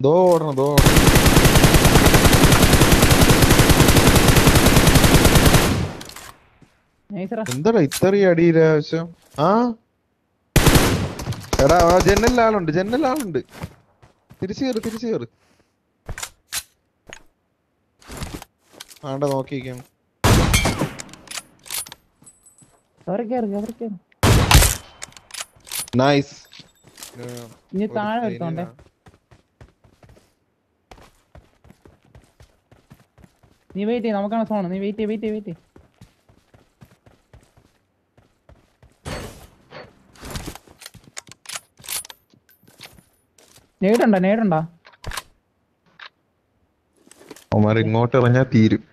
ദോ ഓടണം ദോ ഓടണം നൈസറാ എന്താടാ ഇത്രയും അടിയിലെ ആവശ്യം ആ എടാ ആ ജനലിൽ ആളുണ്ട് ജനലിൽ ആളുണ്ട് തിരിച്ചു കയറ് തിരിച്ചു കയറ് ആണ്ട നോക്കിയിരിക്കാം അവരെ കയറി അവരെ കയറി നൈസ് ഇനി താഴെ എടുത്തോണ്ടേ നീ വെയിറ്റ് ചെയ്യ നമുക്കാണ് സോൺ നീ വെയിറ്റ് വെയിറ്റ് വെയിറ്റ് നേടുണ്ടോ നേടുണ്ടോ അവന്മാർ ഇങ്ങോട്ട് ഇറങ്ങിയാ തീരും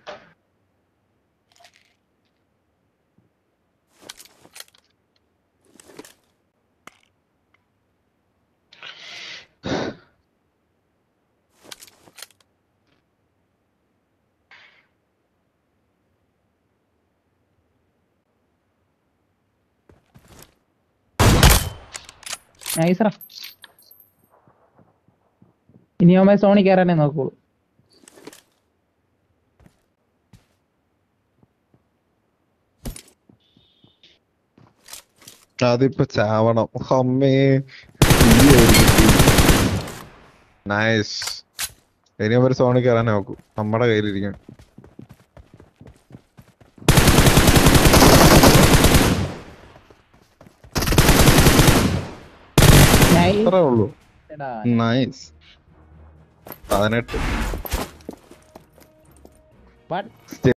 നൈസറാ ഇനി അവന്മാർ സോണി കയറാനേ നോക്കുള്ളൂ അതിപ്പോ ചാവണം അമ്മേ നൈസ് ഇനി അവർ സോണിൽ കയറാൻ നോക്കൂ നമ്മുടെ കയ്യിലിരിക്കും അത്രേ ഉള്ളൂ നൈസടാ നൈസ് പതിനെട്ട് ബട്ട്